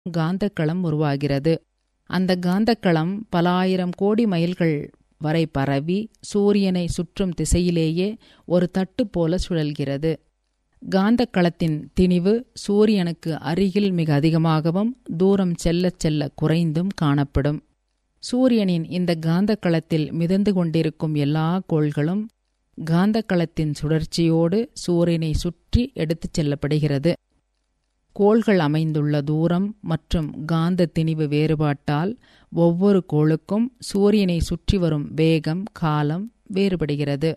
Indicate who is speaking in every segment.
Speaker 1: காந்தக்களம் உருவாகிறது அந்த காந்தக்களம் பல ஆயிரம் கோடி மைல்கள் வரை பரவி சூரியனை சுற்றும் திசையிலேயே ஒரு தட்டு போல சுழல்கிறது காந்தக்களத்தின் திணிவு சூரியனுக்கு அருகில் மிக அதிகமாகவும் தூரம் செல்லச் செல்ல குறைந்தும் காணப்படும் சூரியனின் இந்த காந்தக்களத்தில் மிதந்து கொண்டிருக்கும் எல்லா கோள்களும் காந்தக்களத்தின் சுழற்சியோடு சூரியனை சுற்றி எடுத்துச் செல்லப்படுகிறது கோள்கள் அமைந்துள்ள தூரம் மற்றும் காந்த திணிவு வேறுபாட்டால் ஒவ்வொரு கோளுக்கும் சூரியனை சுற்றி வரும் வேகம் காலம் வேறுபடுகிறது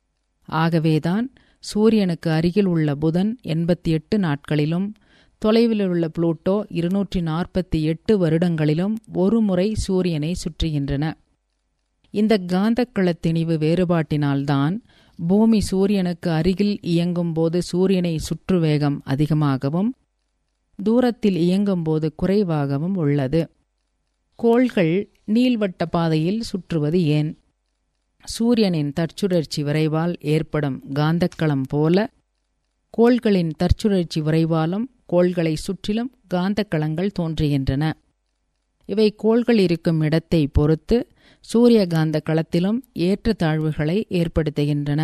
Speaker 1: ஆகவேதான் சூரியனுக்கு அருகில் உள்ள புதன் எண்பத்தி எட்டு நாட்களிலும் தொலைவில் உள்ள புளூட்டோ இருநூற்றி நாற்பத்தி எட்டு வருடங்களிலும் ஒரு முறை சூரியனை சுற்றுகின்றன இந்த காந்தக்கள திணிவு வேறுபாட்டினால்தான் பூமி சூரியனுக்கு அருகில் இயங்கும்போது சூரியனை சுற்று வேகம் அதிகமாகவும் தூரத்தில் இயங்கும்போது குறைவாகவும் உள்ளது கோள்கள் நீள்வட்ட பாதையில் சுற்றுவது ஏன் சூரியனின் தற்சுழற்சி விரைவால் ஏற்படும் காந்தக்களம் போல கோள்களின் தற்சுழற்சி விரைவாலும் கோள்களை சுற்றிலும் காந்தக்களங்கள் தோன்றுகின்றன இவை கோள்கள் இருக்கும் இடத்தை பொறுத்து சூரிய காந்த களத்திலும் ஏற்றத்தாழ்வுகளை ஏற்படுத்துகின்றன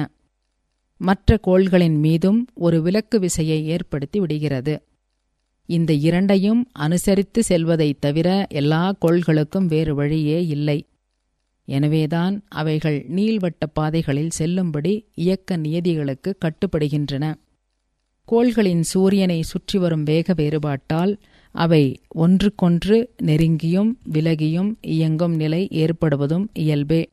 Speaker 1: மற்ற கோள்களின் மீதும் ஒரு விலக்கு விசையை ஏற்படுத்தி விடுகிறது இந்த இரண்டையும் அனுசரித்து செல்வதைத் தவிர எல்லா கோள்களுக்கும் வேறு வழியே இல்லை எனவேதான் அவைகள் நீள்வட்ட பாதைகளில் செல்லும்படி இயக்க நியதிகளுக்கு கட்டுப்படுகின்றன கோள்களின் சூரியனை சுற்றி வரும் வேக வேறுபாட்டால் அவை ஒன்றுக்கொன்று நெருங்கியும் விலகியும் இயங்கும் நிலை ஏற்படுவதும் இயல்பே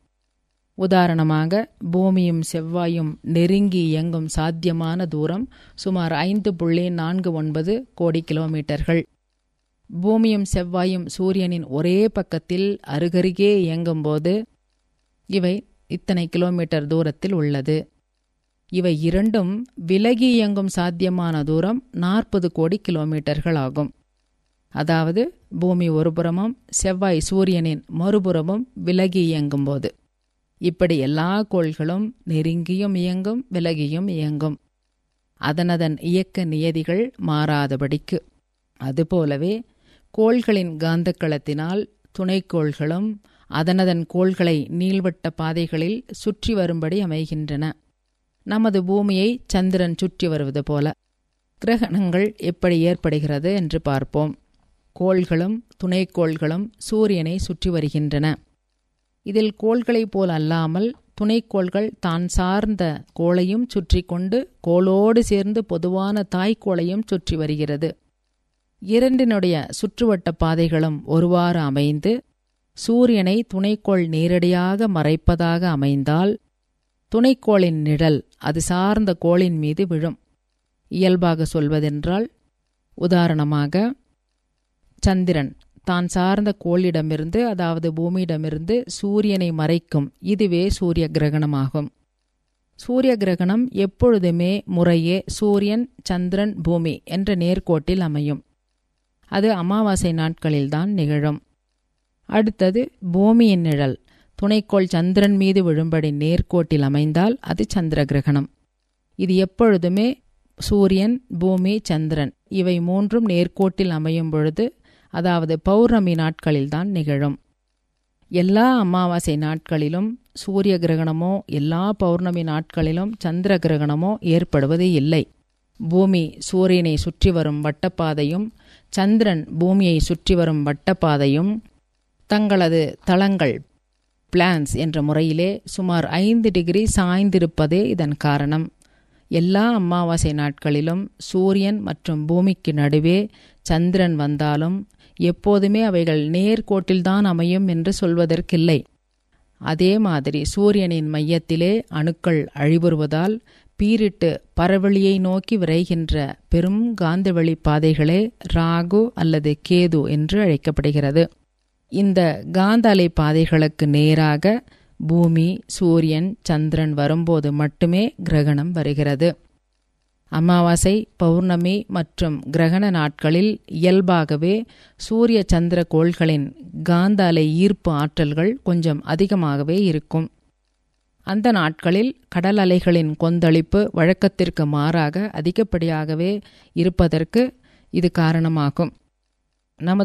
Speaker 1: உதாரணமாக பூமியும் செவ்வாயும் நெருங்கி இயங்கும் சாத்தியமான தூரம் சுமார் ஐந்து புள்ளி நான்கு ஒன்பது கோடி கிலோமீட்டர்கள் பூமியும் செவ்வாயும் சூரியனின் ஒரே பக்கத்தில் அருகருகே இயங்கும்போது இவை இத்தனை கிலோமீட்டர் தூரத்தில் உள்ளது இவை இரண்டும் விலகி இயங்கும் சாத்தியமான தூரம் நாற்பது கோடி கிலோமீட்டர்கள் ஆகும் அதாவது பூமி ஒருபுறமும் செவ்வாய் சூரியனின் மறுபுறமும் விலகி இயங்கும்போது இப்படி எல்லா கோள்களும் நெருங்கியும் இயங்கும் விலகியும் இயங்கும் அதனதன் இயக்க நியதிகள் மாறாதபடிக்கு அதுபோலவே கோள்களின் காந்தக்களத்தினால் துணைக்கோள்களும் அதனதன் கோள்களை நீள்வட்ட பாதைகளில் சுற்றி வரும்படி அமைகின்றன நமது பூமியை சந்திரன் சுற்றி வருவது போல கிரகணங்கள் எப்படி ஏற்படுகிறது என்று பார்ப்போம் கோள்களும் துணைக்கோள்களும் சூரியனை சுற்றி வருகின்றன இதில் கோள்களைப் போல் அல்லாமல் துணைக்கோள்கள் தான் சார்ந்த கோளையும் சுற்றி கொண்டு கோளோடு சேர்ந்து பொதுவான தாய்க்கோளையும் சுற்றி வருகிறது இரண்டினுடைய சுற்றுவட்ட பாதைகளும் ஒருவாறு அமைந்து சூரியனை துணைக்கோள் நேரடியாக மறைப்பதாக அமைந்தால் துணைக்கோளின் நிழல் அது சார்ந்த கோளின் மீது விழும் இயல்பாக சொல்வதென்றால் உதாரணமாக சந்திரன் தான் சார்ந்த கோளிடமிருந்து அதாவது பூமியிடமிருந்து சூரியனை மறைக்கும் இதுவே சூரிய கிரகணமாகும் சூரிய கிரகணம் எப்பொழுதுமே முறையே சூரியன் சந்திரன் பூமி என்ற நேர்கோட்டில் அமையும் அது அமாவாசை நாட்களில்தான் நிகழும் அடுத்தது பூமியின் நிழல் துணைக்கோள் சந்திரன் மீது விழும்படி நேர்கோட்டில் அமைந்தால் அது சந்திர கிரகணம் இது எப்பொழுதுமே சூரியன் பூமி சந்திரன் இவை மூன்றும் நேர்கோட்டில் அமையும் பொழுது அதாவது பௌர்ணமி நாட்களில்தான் நிகழும் எல்லா அமாவாசை நாட்களிலும் சூரிய கிரகணமோ எல்லா பௌர்ணமி நாட்களிலும் சந்திர கிரகணமோ ஏற்படுவது இல்லை பூமி சூரியனை சுற்றி வரும் வட்டப்பாதையும் சந்திரன் பூமியை சுற்றி வரும் வட்டப்பாதையும் தங்களது தளங்கள் பிளான்ஸ் என்ற முறையிலே சுமார் ஐந்து டிகிரி சாய்ந்திருப்பதே இதன் காரணம் எல்லா அமாவாசை நாட்களிலும் சூரியன் மற்றும் பூமிக்கு நடுவே சந்திரன் வந்தாலும் எப்போதுமே அவைகள் நேர்கோட்டில்தான் அமையும் என்று சொல்வதற்கில்லை அதே மாதிரி சூரியனின் மையத்திலே அணுக்கள் அழிவுறுவதால் பீரிட்டு பரவெளியை நோக்கி விரைகின்ற பெரும் காந்தவெளி பாதைகளே ராகு அல்லது கேது என்று அழைக்கப்படுகிறது இந்த காந்த அலை பாதைகளுக்கு நேராக பூமி சூரியன் சந்திரன் வரும்போது மட்டுமே கிரகணம் வருகிறது அமாவாசை பௌர்ணமி மற்றும் கிரகண நாட்களில் இயல்பாகவே சூரிய சந்திர கோள்களின் காந்த அலை ஈர்ப்பு ஆற்றல்கள் கொஞ்சம் அதிகமாகவே இருக்கும் அந்த நாட்களில் கடல் அலைகளின் கொந்தளிப்பு வழக்கத்திற்கு மாறாக அதிகப்படியாகவே இருப்பதற்கு இது காரணமாகும் நமது